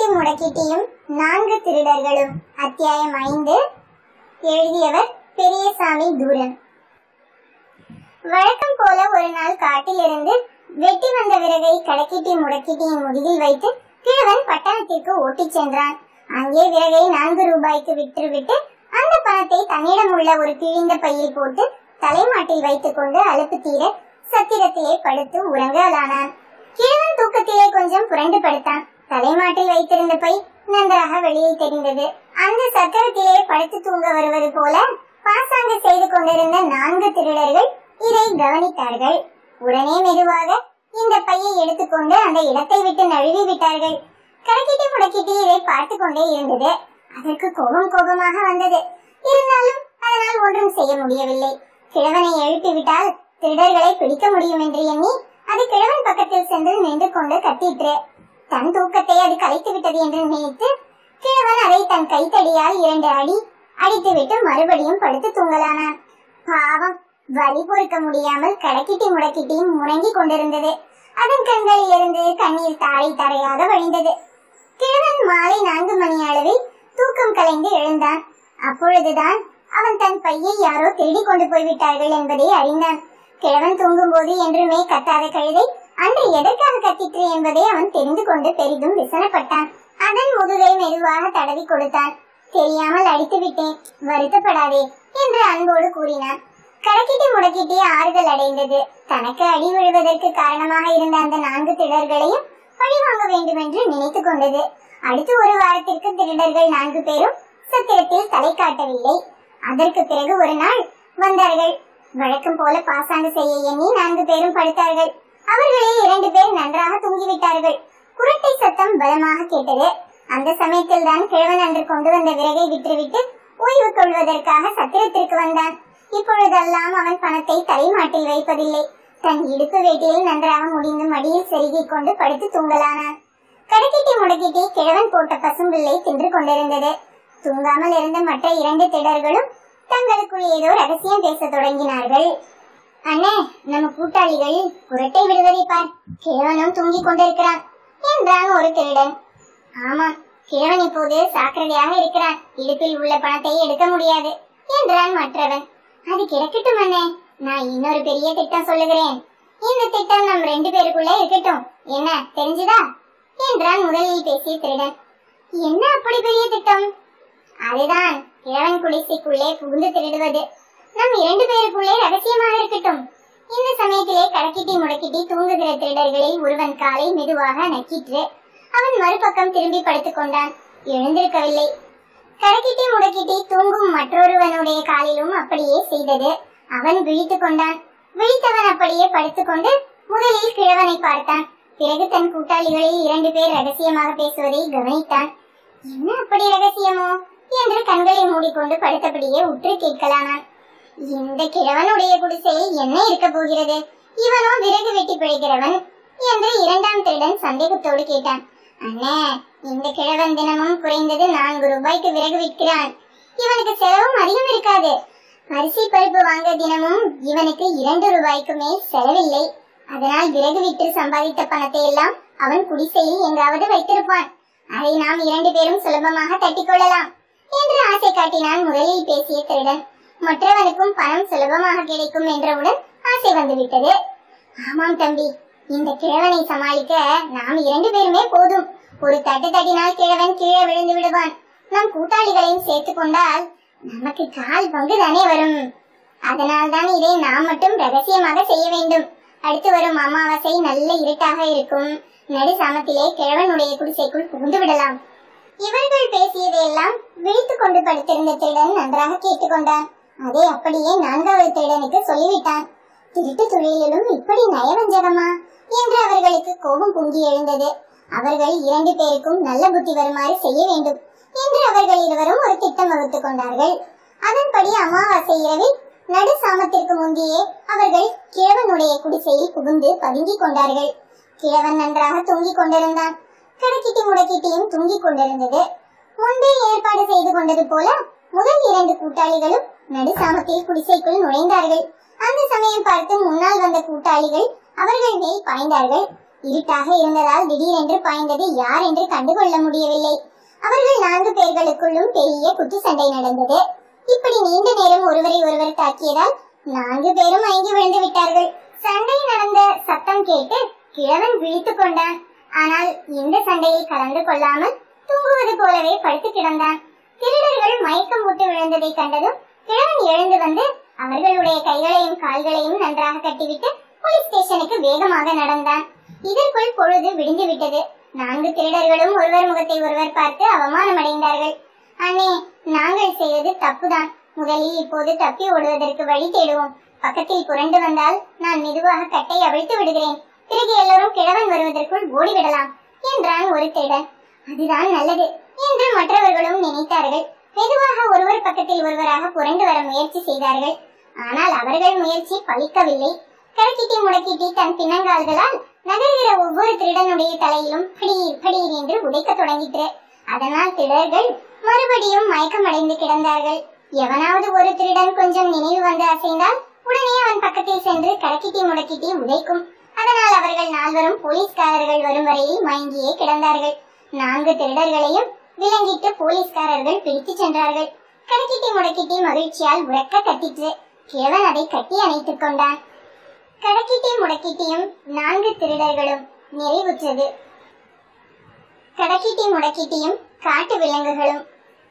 கடைக்கிட்டி முடக்கிட்டியும் நான்கு திருடர்களும் அத்தியாயம் ஐந்து எழுதியவர் பெரியசாமி தூரன் வழக்கம் போல ஒரு நாள் காட்டிலிருந்து வெட்டி வந்த விறகை கடைக்கிட்டி முடக்கிட்டியின் முதுகில் வைத்து கிழவன் பட்டணத்திற்கு ஓட்டிச் சென்றான் அங்கே விறகை நான்கு ரூபாய்க்கு விற்றுவிட்டு அந்த பணத்தை தன்னிடம் உள்ள ஒரு கிழிந்த பையில் போட்டு தலைமாட்டில் வைத்துக் கொண்டு அலுப்பு தீர சத்திரத்திலே படுத்து உறங்கலானான் கிழவன் தூக்கத்திலே கொஞ்சம் புரண்டு படுத்தான் தலைமாட்டில் வைத்திருந்த பை நன்றாக வெளியில் தெரிந்தது அந்த சத்திரத்திலே படுத்து தூங்க வருவது போல பாசாங்கு செய்து கொண்டிருந்த நான்கு திருடர்கள் இதை கவனித்தார்கள் உடனே மெதுவாக இந்த பையை எடுத்துக்கொண்டு அந்த இடத்தை விட்டு நழுவி விட்டார்கள் கணக்கிட்டு முடக்கிட்டு இதை பார்த்து கொண்டே இருந்தது அதற்கு கோபம் கோபமாக வந்தது இருந்தாலும் அதனால் ஒன்றும் செய்ய முடியவில்லை கிழவனை எழுப்பிவிட்டால் திருடர்களை பிடிக்க முடியும் என்று எண்ணி அது கிழவன் பக்கத்தில் சென்று நின்று கொண்டு கத்திற்று தன் தூக்கத்தை அது கலைத்து விட்டது என்று நினைத்து கிழவன் அதை தன் கைத்தடியால் இரண்டு அடி அடித்துவிட்டு மறுபடியும் படுத்து தூங்கலானான் பாவம் வலி பொறுக்க முடியாமல் கடக்கிட்டி முடக்கிட்டியும் முறங்கிக் கொண்டிருந்தது அதன் கண்களில் இருந்து கண்ணீர் தாரை தாரையாக வழிந்தது கிழவன் மாலை நான்கு மணி அளவில் தூக்கம் கலைந்து எழுந்தான் அப்பொழுதுதான் அவன் தன் பையை யாரோ திருடி கொண்டு போய்விட்டார்கள் என்பதை அறிந்தான் கிழவன் தூங்கும் போது என்றுமே கத்தாத கழுதை அன்று எதற்காக கத்திற்று என்பதை அவன் தெரிந்து கொண்டு பெரிதும் விசனப்பட்டான் அதன் முதுகை மெதுவாக தடவி கொடுத்தான் தெரியாமல் அடித்து விட்டேன் வருத்தப்படாதே என்று அன்போடு கூறினான் கணக்கிட்டு முடக்கிட்டே ஆறுதல் அடைந்தது தனக்கு அடி விழுவதற்கு காரணமாக இருந்த அந்த நான்கு திருடர்களையும் பழி வாங்க வேண்டும் என்று நினைத்துக் கொண்டது அடுத்து ஒரு வாரத்திற்கு திருடர்கள் நான்கு பேரும் சத்திரத்தில் தலை காட்டவில்லை அதற்கு பிறகு ஒரு நாள் வந்தார்கள் வழக்கம் போல பாசாங்கு செய்ய எண்ணி நான்கு பேரும் படுத்தார்கள் அவர்களில் இரண்டு பேர் நன்றாக தூங்கிவிட்டார்கள் குரட்டை சத்தம் பலமாக கேட்டது அந்த சமயத்தில் தான் கிழவன் அன்று கொண்டு வந்த விறகை விற்றுவிட்டு ஓய்வு கொள்வதற்காக சத்திரத்திற்கு வந்தான் இப்பொழுதெல்லாம் அவன் பணத்தை தலைமாட்டில் வைப்பதில்லை தன் இடுப்பு வேட்டியில் நன்றாக முடிந்து மடியில் செருகிக் கொண்டு படுத்து தூங்கலானான் கடைக்கிட்டி முடக்கிட்டி கிழவன் போட்ட பசும்பிள்ளை தின்று கொண்டிருந்தது தூங்காமல் இருந்த மற்ற இரண்டு திடர்களும் தங்களுக்குள் ஏதோ ரகசியம் பேசத் தொடங்கினார்கள் அண்ணே நம்ம கூட்டாளிகள் குரட்டை விடுவதை பார் கிழவனும் தூங்கிக் கொண்டிருக்கிறான் என்றான் ஒரு திருடன் ஆமா கிழவன் இப்போது சாக்கிரதையாக இருக்கிறான் இடுப்பில் உள்ள பணத்தை எடுக்க முடியாது என்றான் மற்றவன் அது கிடக்கட்டும் அண்ணே நான் இன்னொரு பெரிய திட்டம் சொல்லுகிறேன் இந்த திட்டம் நம் ரெண்டு பேருக்குள்ள இருக்கட்டும் என்ன தெரிஞ்சுதா என்றான் முதலில் பேசிய திருடன் என்ன அப்படி பெரிய திட்டம் அதுதான் கிழவன் குடிசைக்குள்ளே புகுந்து திருடுவது நம் இரண்டு பேருக்குள்ளே ரகசியமாக இருக்கட்டும் இந்த சமயத்திலே கடக்கிட்டி முடக்கிட்டி தூங்குகிற திருடர்களில் ஒருவன் காலை மெதுவாக நக்கிற்று அவன் மறுபக்கம் திரும்பி படுத்துக் கொண்டான் எழுந்திருக்கவில்லை கடக்கிட்டி முடக்கிட்டி தூங்கும் மற்றொருவனுடைய காலிலும் அப்படியே செய்தது அவன் விழித்துக் கொண்டான் விழித்தவன் அப்படியே படுத்துக்கொண்டு முதலில் கிழவனை பார்த்தான் பிறகு தன் கூட்டாளிகளில் இரண்டு பேர் ரகசியமாக பேசுவதை கவனித்தான் என்ன அப்படி ரகசியமோ என்று கண்களை மூடிக்கொண்டு படுத்தபடியே உற்று கேட்கலானான் இந்த கிழவனுடைய குடிசையில் என்ன இருக்க போகிறது இவனோ விறகு வெட்டி பிழைக்கிறவன் என்று இரண்டாம் திருடன் சந்தேகத்தோடு கேட்டான் அண்ணே இந்த கிழவன் தினமும் குறைந்தது நான்கு ரூபாய்க்கு விறகு விற்கிறான் இவனுக்கு செலவும் அதிகம் இருக்காது அரிசி பருப்பு வாங்க தினமும் இவனுக்கு இரண்டு ரூபாய்க்கு மேல் செலவில்லை அதனால் விறகு விற்று சம்பாதித்த பணத்தை எல்லாம் அவன் குடிசையில் எங்காவது வைத்திருப்பான் அதை நாம் இரண்டு பேரும் சுலபமாக தட்டிக் கொள்ளலாம் என்று ஆசை காட்டினான் முதலில் பேசிய திருடன் மற்றவனுக்கும் பணம் சுலபமாக கிடைக்கும் என்றவுடன் ஆசை வந்துவிட்டது ஆமாம் தம்பி இந்த கிழவனை சமாளிக்க நாம் இரண்டு பேருமே போதும் ஒரு தட்டு தட்டினால் கிழவன் கீழே விழுந்து விடுவான் நம் கூட்டாளிகளையும் சேர்த்து கொண்டால் நமக்கு கால் பங்கு தானே வரும் அதனால் தான் இதை நாம் மட்டும் ரகசியமாக செய்ய வேண்டும் அடுத்து வரும் அமாவாசை நல்ல இருட்டாக இருக்கும் நடு சாமத்திலே கிழவனுடைய குடிசைக்குள் புகுந்து விடலாம் இவர்கள் பேசியதையெல்லாம் விழித்துக் கொண்டு படுத்திருந்த திருடன் நன்றாக கேட்டுக்கொண்டான் அதை அப்படியே நான்காவது திருடனுக்கு சொல்லிவிட்டான் திருட்டு தொழிலிலும் இப்படி நயவஞ்சகமா என்று அவர்களுக்கு கோபம் பொங்கி எழுந்தது அவர்கள் இரண்டு பேருக்கும் நல்ல புத்தி வருமாறு செய்ய வேண்டும் என்று அவர்கள் இருவரும் ஒரு திட்டம் வகுத்துக் கொண்டார்கள் அதன்படி அமாவாசை இரவில் நடு சாமத்திற்கு முந்தியே அவர்கள் கிழவனுடைய குடிசையில் புகுந்து பதுங்கிக் கொண்டார்கள் கிழவன் நன்றாக தூங்கிக் கொண்டிருந்தான் கணக்கிட்டி முடக்கிட்டியும் தூங்கிக் கொண்டிருந்தது முன்பே ஏற்பாடு செய்து கொண்டது போல முதல் இரண்டு கூட்டாளிகளும் நடு சாமத்தில் குடிசைக்குள் நுழைந்தார்கள் அந்த சமயம் பார்த்து முன்னால் வந்த கூட்டாளிகள் அவர்கள் மேல் பாய்ந்தார்கள் இருட்டாக இருந்ததால் திடீரென்று பாய்ந்தது யார் என்று கண்டுகொள்ள முடியவில்லை அவர்கள் நான்கு பேர்களுக்குள்ளும் பெரிய குத்து சண்டை நடந்தது இப்படி நீண்ட நேரம் ஒருவரை ஒருவர் தாக்கியதால் நான்கு பேரும் மயங்கி விழுந்து விட்டார்கள் சண்டை நடந்த சத்தம் கேட்டு கிழவன் விழித்துக் கொண்டான் ஆனால் இந்த சண்டையில் கலந்து கொள்ளாமல் தூங்குவது போலவே படுத்து கிடந்தான் திருடர்கள் மயக்கம் போட்டு விழுந்ததை கண்டதும் கிழவன் எழுந்து வந்து அவர்களுடைய கைகளையும் கால்களையும் நன்றாக கட்டிவிட்டு போலீஸ் ஸ்டேஷனுக்கு வேகமாக நடந்தான் இதற்குள் பொழுது விடிந்து விட்டது நான்கு திருடர்களும் ஒருவர் முகத்தை ஒருவர் பார்த்து அவமானம் அடைந்தார்கள் அண்ணே நாங்கள் செய்தது தப்புதான் முதலில் இப்போது தப்பி ஓடுவதற்கு வழி தேடுவோம் பக்கத்தில் புரண்டு வந்தால் நான் மெதுவாக கட்டை அவிழ்த்து விடுகிறேன் பிறகு எல்லோரும் கிழவன் வருவதற்குள் ஓடிவிடலாம் என்றான் ஒரு திருடன் அதுதான் நல்லது என்று மற்றவர்களும் நினைத்தார்கள் மெதுவாக ஒருவர் பக்கத்தில் ஒருவராக புரண்டு வர முயற்சி செய்தார்கள் ஆனால் அவர்கள் முயற்சி பலிக்கவில்லை கரக்கிட்டி முடக்கிட்டி தன் பின்னங்கால்களால் நகர்கிற ஒவ்வொரு திருடனுடைய தலையிலும் படீர் படீர் என்று உடைக்க தொடங்கிற்று அதனால் திருடர்கள் மறுபடியும் மயக்கமடைந்து கிடந்தார்கள் எவனாவது ஒரு திருடன் கொஞ்சம் நினைவு வந்து அசைந்தால் உடனே அவன் பக்கத்தில் சென்று கரக்கிட்டி முடக்கிட்டி உதைக்கும் அதனால் அவர்கள் நால்வரும் போலீஸ்காரர்கள் வரும் வரையில் மயங்கியே கிடந்தார்கள் நான்கு திருடர்களையும் விலங்கிட்டு போலீஸ்காரர்கள் பிடித்துச் சென்றார்கள் கரக்கிட்டி முடக்கிட்டி மகிழ்ச்சியால் உறக்க கத்திற்று கிழவன் அதை கட்டி அணைத்துக் கொண்டான் கடக்கிட்டி முடக்கிட்டியும் நான்கு திருடர்களும் நிறைவுற்றது கடக்கிட்டி முடக்கிட்டியும் காட்டு விலங்குகளும்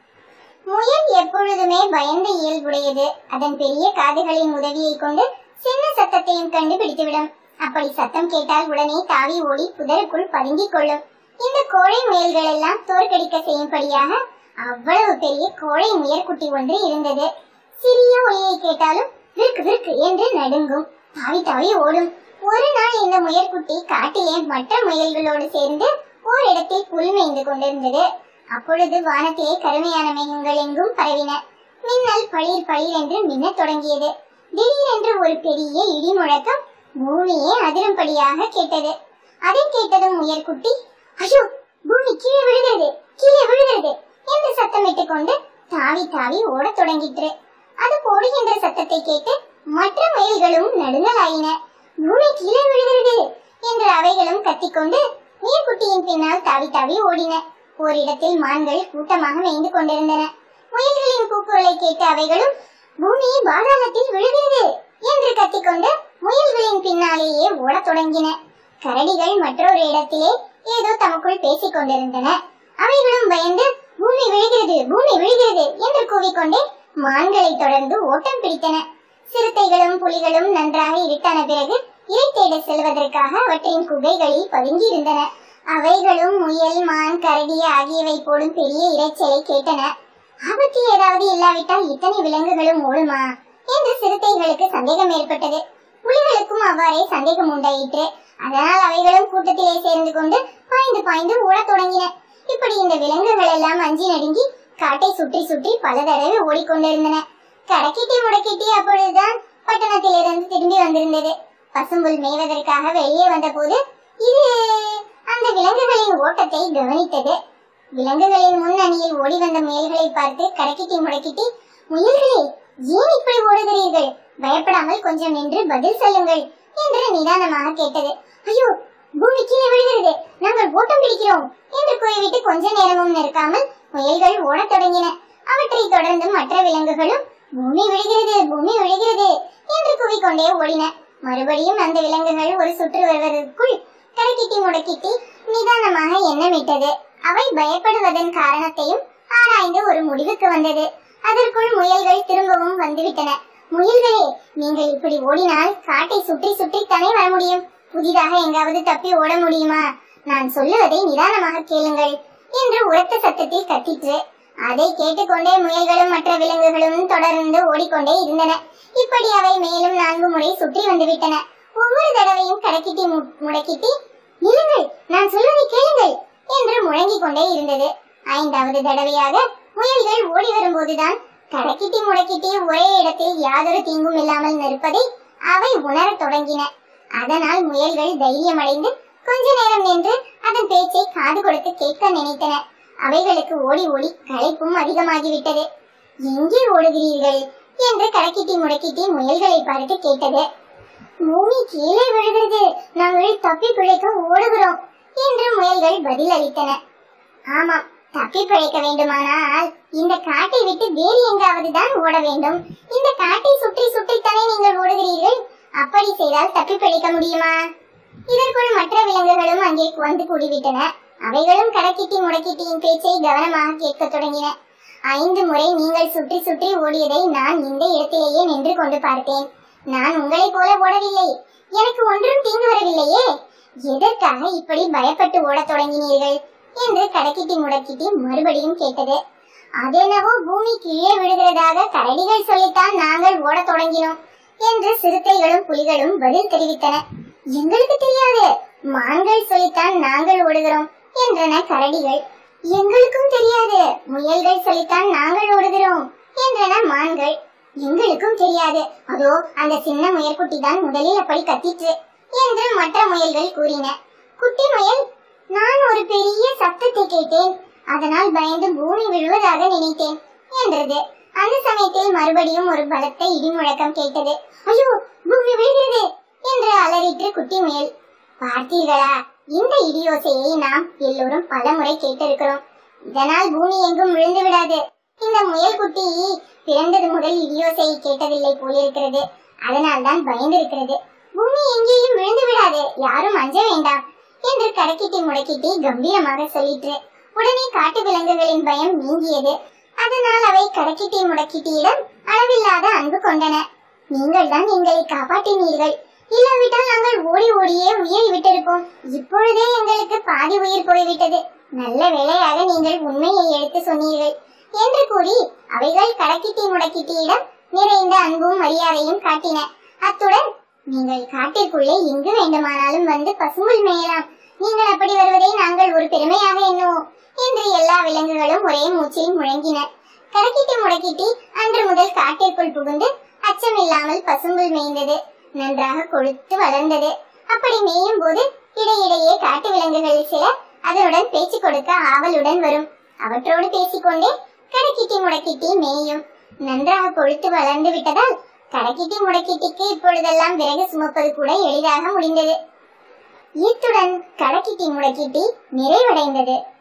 முயல் எப்பொழுதுமே பயந்த இயல்புடையது அதன் பெரிய காதுகளின் உதவியை கொண்டு சின்ன சத்தத்தையும் கண்டுபிடித்துவிடும் அப்படி சத்தம் கேட்டால் உடனே தாவி ஓடி புதருக்குள் பதுங்கிக் கொள்ளும் இந்த கோழை முயல்கள் எல்லாம் தோற்கடிக்க செய்யும்படியாக அவ்வளவு பெரிய கோழை முயற்குட்டி ஒன்று இருந்தது சிறிய ஒலியை கேட்டாலும் விற்கு விற்கு என்று நடுங்கும் தாவி தாவி ஓடும் ஒரு நாள் இந்த முயற்குட்டி காட்டிலே மற்ற முயல்களோடு சேர்ந்து ஓரிடத்தில் புல் மேய்ந்து கொண்டிருந்தது அப்பொழுது வானத்திலே கருமையான மேகங்கள் எங்கும் பரவின மின்னல் பளிர் பளிர் என்று மின்னத் தொடங்கியது திடீரென்று ஒரு பெரிய இடி முழக்கம் பூமியே அதிரும்படியாக கேட்டது அதை கேட்டதும் முயற்குட்டி ஐயோ பூமி கீழே விழுகிறது கீழே விழுகிறது என்று சத்தமிட்டுக் கொண்டு தாவி தாவி ஓடத் தொடங்கிற்று அது போடுகின்ற சத்தத்தை கேட்டு மற்ற முயல்களும் நடுங்கலாயின பூமி கீழே விழுகிறது என்று அவைகளும் கத்திக்கொண்டு நீர்க்குட்டியின் பின்னால் தாவி தாவி ஓடின ஓரிடத்தில் மான்கள் கூட்டமாக மேய்ந்து கொண்டிருந்தன முயல்களின் கூக்குரலை கேட்டு அவைகளும் பூமி பாதாளத்தில் விழுகிறது என்று கத்திக்கொண்டு முயல்களின் பின்னாலேயே ஓடத் தொடங்கின கரடிகள் மற்றொரு இடத்திலே ஏதோ தமக்குள் பேசிக் கொண்டிருந்தன அவைகளும் பயந்து பூமி விழுகிறது பூமி விழுகிறது என்று கூவிக்கொண்டே மான்களை தொடர்ந்து ஓட்டம் பிடித்தன சிறுத்தைகளும் புலிகளும் நன்றாக இருட்டான பிறகு இரை தேட செல்வதற்காக அவற்றின் குகைகளில் பதுங்கி இருந்தன அவைகளும் முயல் மான் கரடி ஆகியவை போடும் பெரிய இரைச்சலை கேட்டன ஆபத்து ஏதாவது இல்லாவிட்டால் இத்தனை விலங்குகளும் ஓடுமா என்று சிறுத்தைகளுக்கு சந்தேகம் ஏற்பட்டது புலிகளுக்கும் அவ்வாறே சந்தேகம் உண்டாயிற்று அதனால் அவைகளும் கூட்டத்திலே சேர்ந்து கொண்டு பாய்ந்து பாய்ந்து ஓடத் தொடங்கின இப்படி இந்த விலங்குகள் எல்லாம் அஞ்சி நடுங்கி காட்டை சுற்றி சுற்றி பல தடவை ஓடிக்கொண்டிருந்தன கடக்கிட்டி முடக்கிட்டி அப்பொழுதுதான் பட்டணத்திலிருந்து திரும்பி வந்திருந்தது பசும்புல் மேய்வதற்காக வெளியே வந்தபோது இது அந்த விலங்குகளின் ஓட்டத்தை கவனித்தது விலங்குகளின் முன் அணியில் ஓடி வந்த முயல்களை பார்த்து கடக்கிட்டி முடக்கிட்டி முயல்களே ஏன் இப்படி ஓடுகிறீர்கள் பயப்படாமல் கொஞ்சம் நின்று பதில் சொல்லுங்கள் என்று நிதானமாக கேட்டது ஐயோ பூமி கீழே விழுகிறது நாங்கள் ஓட்டம் பிடிக்கிறோம் என்று கூறிவிட்டு கொஞ்ச நேரமும் நிற்காமல் முயல்கள் ஓடத் தொடங்கின அவற்றை தொடர்ந்து மற்ற விலங்குகளும் பூமி விழுகிறது பூமி விழுகிறது என்று கூவிக்கொண்டே ஓடின மறுபடியும் அந்த விலங்குகள் ஒரு சுற்று வருவதற்குள் கரக்கிட்டி முடக்கிட்டி நிதானமாக எண்ணமிட்டது அவை பயப்படுவதன் காரணத்தையும் ஆராய்ந்து ஒரு முடிவுக்கு வந்தது அதற்குள் முயல்கள் திரும்பவும் வந்துவிட்டன முயல்களே நீங்கள் இப்படி ஓடினால் காட்டை சுற்றி சுற்றி தானே வர முடியும் புதிதாக எங்காவது தப்பி ஓட முடியுமா நான் சொல்லுவதை நிதானமாக கேளுங்கள் என்று உரத்த சத்தத்தில் கத்திற்று அதை கேட்டுக்கொண்டே முயல்களும் மற்ற விலங்குகளும் தொடர்ந்து ஓடிக்கொண்டே இருந்தன இப்படி அவை மேலும் நான்கு முறை சுற்றி வந்துவிட்டன ஒவ்வொரு தடவையும் கடக்கிட்டி மு- முடக்கிட்டி நில்லுங்கள் நான் சொல்வதை கேளுங்கள் என்று முழங்கிக் கொண்டே இருந்தது ஐந்தாவது தடவையாக முயல்கள் ஓடி வரும்போதுதான் கடக்கிட்டி முடக்கிட்டி ஒரே இடத்தில் யாதொரு தீங்கும் இல்லாமல் நிற்பதை அவை உணரத் தொடங்கின அதனால் முயல்கள் தைரியமடைந்து கொஞ்ச நேரம் நின்று அதன் பேச்சை காது கொடுத்து கேட்க நினைத்தன அவைகளுக்கு ஓடி ஓடி களைப்பும் அதிகமாகிவிட்டது எங்கே ஓடுகிறீர்கள் என்று கடக்கிட்டி முடக்கிட்டி முயல்களை பார்த்து கேட்டது பூமி கீழே விழுகிறது நாங்கள் தப்பி பிழைக்க ஓடுகிறோம் என்று முயல்கள் பதில் அளித்தன ஆமாம் தப்பி பிழைக்க வேண்டுமானால் இந்த காட்டை விட்டு வேறு எங்காவது தான் ஓட வேண்டும் இந்த காட்டை சுற்றி சுற்றித்தானே நீங்கள் ஓடுகிறீர்கள் அப்படி செய்தால் தப்பி பிழைக்க முடியுமா இதற்குள் மற்ற விலங்குகளும் அங்கே வந்து கூடிவிட்டன அவைகளும் கடக்கிட்டி முடக்கிட்டியின் பேச்சை கவனமாக கேட்கத் தொடங்கின ஐந்து முறை நீங்கள் சுற்றி சுற்றி ஓடியதை நான் இந்த இடத்திலேயே நின்று கொண்டு பார்த்தேன் நான் உங்களைப் போல ஓடவில்லை எனக்கு ஒன்றும் தீங்கு வரவில்லையே எதற்காக இப்படி பயப்பட்டு ஓடத் தொடங்கினீர்கள் என்று கடக்கிட்டி முடக்கிட்டி மறுபடியும் கேட்டது அதென்னவோ பூமி கீழே விழுகிறதாக கரடிகள் சொல்லித்தான் நாங்கள் ஓடத் தொடங்கினோம் என்று சிறுத்தைகளும் புலிகளும் பதில் தெரிவித்தன எங்களுக்கு தெரியாது மான்கள் சொல்லித்தான் நாங்கள் ஓடுகிறோம் என்றன கரடிகள் எங்களுக்கும் தெரியாது முயல்கள் சொல்லித்தான் நாங்கள் ஓடுகிறோம் என்றன மான்கள் எங்களுக்கும் தெரியாது அதோ அந்த சின்ன முயற்குட்டி தான் முதலில் அப்படி கத்திற்று என்று மற்ற முயல்கள் கூறின குட்டி முயல் நான் ஒரு பெரிய சத்தத்தை கேட்டேன் அதனால் பயந்து பூமி விழுவதாக நினைத்தேன் என்றது அந்த சமயத்தில் மறுபடியும் ஒரு பலத்த இடி முழக்கம் கேட்டது ஐயோ பூமி விழுகிறது என்று அலறிற்று குட்டி முயல் பார்த்தீர்களா இந்த இடியோசையை நாம் எல்லோரும் பல முறை கேட்டிருக்கிறோம் இதனால் பூமி எங்கும் விழுந்து விடாது இந்த முயல் குட்டி பிறந்தது முதல் இடியோசையை கேட்டதில்லை போலிருக்கிறது அதனால் தான் பயந்திருக்கிறது பூமி எங்கேயும் விழுந்து விடாது யாரும் அஞ்ச வேண்டாம் என்று கடக்கிட்டி முடக்கிட்டி கம்பீரமாக சொல்லிற்று உடனே காட்டு விலங்குகளின் பயம் நீங்கியது அதனால் அவை கடக்கிட்டி முடக்கிட்டியிடம் அளவில்லாத அன்பு கொண்டன நீங்கள் தான் எங்களை காப்பாற்றினீர்கள் இல்லாவிட்டால் நாங்கள் ஓடி ஓடியே உயிரை விட்டிருப்போம் இப்பொழுதே எங்களுக்கு பாதி உயிர் போய்விட்டது நல்ல வேளையாக நீங்கள் உண்மையை எடுத்து சொன்னீர்கள் என்று கூறி அவைகள் கடக்கிட்டி முடக்கிட்டியிடம் நிறைந்த அன்பும் மரியாதையும் காட்டின அத்துடன் நீங்கள் காட்டிற்குள்ளே எங்கு வேண்டுமானாலும் வந்து பசும்புல் மேயலாம் நீங்கள் அப்படி வருவதை நாங்கள் ஒரு பெருமையாக எண்ணுவோம் என்று எல்லா விலங்குகளும் ஒரே மூச்சில் முழங்கின கடக்கிட்டி முடக்கிட்டி அன்று முதல் காட்டிற்குள் புகுந்து அச்சமில்லாமல் பசும்புல் மேய்ந்தது நன்றாக கொழுத்து வளர்ந்தது அப்படி மேயும் போது இடையிடையே காட்டு விலங்குகள் சில அதனுடன் பேச்சு கொடுக்க ஆவலுடன் வரும் அவற்றோடு பேசிக்கொண்டே கடக்கிட்டி முடக்கிட்டி மேயும் நன்றாக கொழுத்து வளர்ந்து விட்டதால் கடக்கிட்டி முடக்கிட்டிக்கு இப்பொழுதெல்லாம் விறகு சுமப்பது கூட எளிதாக முடிந்தது இத்துடன் கடக்கிட்டி முடக்கிட்டி நிறைவடைந்தது